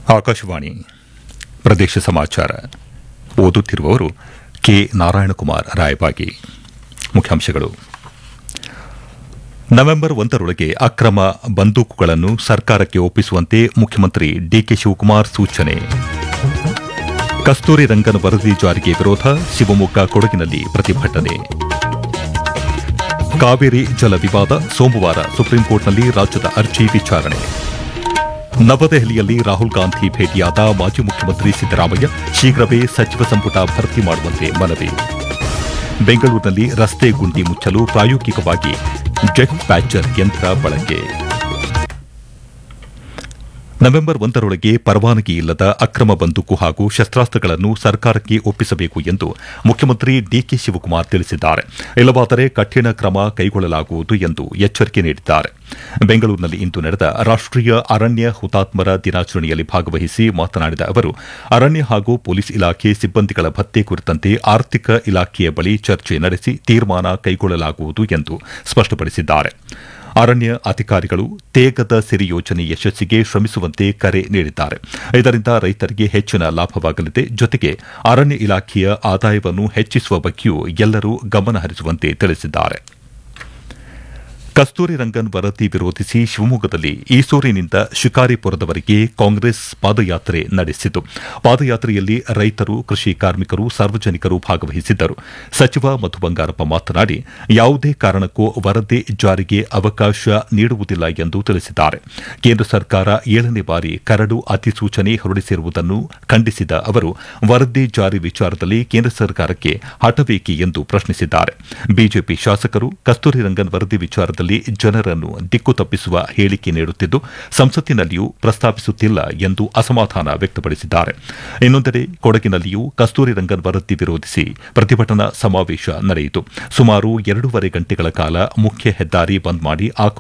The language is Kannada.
ಆಕಾಶವಾಣಿ ಪ್ರದೇಶ ಸಮಾಚಾರ ಓದುತ್ತಿರುವವರು ಕೆ ನಾರಾಯಣಕುಮಾರ್ ರಾಯಬಾಗಿ ಮುಖ್ಯಾಂಶಗಳು ನವೆಂಬರ್ ಒಂದರೊಳಗೆ ಅಕ್ರಮ ಬಂದೂಕುಗಳನ್ನು ಸರ್ಕಾರಕ್ಕೆ ಒಪ್ಪಿಸುವಂತೆ ಮುಖ್ಯಮಂತ್ರಿ ಡಿಕೆ ಶಿವಕುಮಾರ್ ಸೂಚನೆ ಕಸ್ತೂರಿ ರಂಗನ್ ವರದಿ ಜಾರಿಗೆ ವಿರೋಧ ಶಿವಮೊಗ್ಗ ಕೊಡಗಿನಲ್ಲಿ ಪ್ರತಿಭಟನೆ ಕಾವೇರಿ ಜಲ ವಿವಾದ ಸೋಮವಾರ ಸುಪ್ರೀಂಕೋರ್ಟ್ನಲ್ಲಿ ರಾಜ್ಯದ ಅರ್ಜಿ ವಿಚಾರಣೆ ನವದೆಹಲಿಯಲ್ಲಿ ರಾಹುಲ್ ಗಾಂಧಿ ಭೇಟಿಯಾದ ಮಾಜಿ ಮುಖ್ಯಮಂತ್ರಿ ಸಿದ್ದರಾಮಯ್ಯ ಶೀಘ್ರವೇ ಸಚಿವ ಸಂಪುಟ ಭರ್ತಿ ಮಾಡುವಂತೆ ಮನವಿ ಬೆಂಗಳೂರಿನಲ್ಲಿ ರಸ್ತೆ ಗುಂಡಿ ಮುಚ್ಚಲು ಪ್ರಾಯೋಗಿಕವಾಗಿ ಜೆಟ್ ಪ್ಯಾಚರ್ ಯಂತ್ರ ಬಳಕೆ ನವೆಂಬರ್ ಒಂದರೊಳಗೆ ಪರವಾನಗಿ ಇಲ್ಲದ ಅಕ್ರಮ ಬಂದೂಕು ಹಾಗೂ ಶಸ್ತ್ರಾಸ್ತ್ರಗಳನ್ನು ಸರ್ಕಾರಕ್ಕೆ ಒಪ್ಪಿಸಬೇಕು ಎಂದು ಮುಖ್ಯಮಂತ್ರಿ ಡಿಕೆ ಶಿವಕುಮಾರ್ ತಿಳಿಸಿದ್ದಾರೆ ಇಲ್ಲವಾದರೆ ಕಠಿಣ ಕ್ರಮ ಕೈಗೊಳ್ಳಲಾಗುವುದು ಎಂದು ಎಚ್ಚರಿಕೆ ನೀಡಿದ್ದಾರೆ ಬೆಂಗಳೂರಿನಲ್ಲಿ ಇಂದು ನಡೆದ ರಾಷ್ಟೀಯ ಅರಣ್ಯ ಹುತಾತ್ಮರ ದಿನಾಚರಣೆಯಲ್ಲಿ ಭಾಗವಹಿಸಿ ಮಾತನಾಡಿದ ಅವರು ಅರಣ್ಯ ಹಾಗೂ ಪೊಲೀಸ್ ಇಲಾಖೆ ಸಿಬ್ಬಂದಿಗಳ ಭತ್ಯೆ ಕುರಿತಂತೆ ಆರ್ಥಿಕ ಇಲಾಖೆಯ ಬಳಿ ಚರ್ಚೆ ನಡೆಸಿ ತೀರ್ಮಾನ ಕೈಗೊಳ್ಳಲಾಗುವುದು ಎಂದು ಸ್ಪಷ್ಟಪಡಿಸಿದ್ದಾರೆ ಅರಣ್ಯ ಅಧಿಕಾರಿಗಳು ತೇಗದ ಸಿರಿ ಯೋಜನೆ ಯಶಸ್ಸಿಗೆ ಶ್ರಮಿಸುವಂತೆ ಕರೆ ನೀಡಿದ್ದಾರೆ ಇದರಿಂದ ರೈತರಿಗೆ ಹೆಚ್ಚಿನ ಲಾಭವಾಗಲಿದೆ ಜೊತೆಗೆ ಅರಣ್ಯ ಇಲಾಖೆಯ ಆದಾಯವನ್ನು ಹೆಚ್ಚಿಸುವ ಬಗ್ಗೆಯೂ ಎಲ್ಲರೂ ಗಮನ ಹರಿಸುವಂತೆ ತಿಳಿಸಿದ್ದಾರೆ ಕಸ್ತೂರಿ ರಂಗನ್ ವರದಿ ವಿರೋಧಿಸಿ ಶಿವಮೊಗ್ಗದಲ್ಲಿ ಈಸೂರಿನಿಂದ ಶಿಕಾರಿಪುರದವರೆಗೆ ಕಾಂಗ್ರೆಸ್ ಪಾದಯಾತ್ರೆ ನಡೆಸಿತು ಪಾದಯಾತ್ರೆಯಲ್ಲಿ ರೈತರು ಕೃಷಿ ಕಾರ್ಮಿಕರು ಸಾರ್ವಜನಿಕರು ಭಾಗವಹಿಸಿದ್ದರು ಸಚಿವ ಮಧು ಬಂಗಾರಪ್ಪ ಮಾತನಾಡಿ ಯಾವುದೇ ಕಾರಣಕ್ಕೂ ವರದಿ ಜಾರಿಗೆ ಅವಕಾಶ ನೀಡುವುದಿಲ್ಲ ಎಂದು ತಿಳಿಸಿದ್ದಾರೆ ಕೇಂದ್ರ ಸರ್ಕಾರ ಏಳನೇ ಬಾರಿ ಕರಡು ಅಧಿಸೂಚನೆ ಹೊರಡಿಸಿರುವುದನ್ನು ಖಂಡಿಸಿದ ಅವರು ವರದಿ ಜಾರಿ ವಿಚಾರದಲ್ಲಿ ಕೇಂದ್ರ ಸರ್ಕಾರಕ್ಕೆ ಹಠವೇಕೆ ಎಂದು ಪ್ರಶ್ನಿಸಿದ್ದಾರೆ ಬಿಜೆಪಿ ಶಾಸಕರು ಕಸ್ತೂರಿ ರಂಗನ್ ವರದಿ ವಿಚಾರದಲ್ಲಿ ಜನರನ್ನು ದಿಕ್ಕು ತಪ್ಪಿಸುವ ಹೇಳಿಕೆ ನೀಡುತ್ತಿದ್ದು ಸಂಸತ್ತಿನಲ್ಲಿಯೂ ಪ್ರಸ್ತಾಪಿಸುತ್ತಿಲ್ಲ ಎಂದು ಅಸಮಾಧಾನ ವ್ಯಕ್ತಪಡಿಸಿದ್ದಾರೆ ಇನ್ನೊಂದೆಡೆ ಕೊಡಗಿನಲ್ಲಿಯೂ ಕಸ್ತೂರಿ ರಂಗನ್ ವರದಿ ವಿರೋಧಿಸಿ ಪ್ರತಿಭಟನಾ ಸಮಾವೇಶ ನಡೆಯಿತು ಸುಮಾರು ಎರಡೂವರೆ ಗಂಟೆಗಳ ಕಾಲ ಮುಖ್ಯ ಹೆದ್ದಾರಿ ಬಂದ್ ಮಾಡಿ ಆಕ್ರೋಶ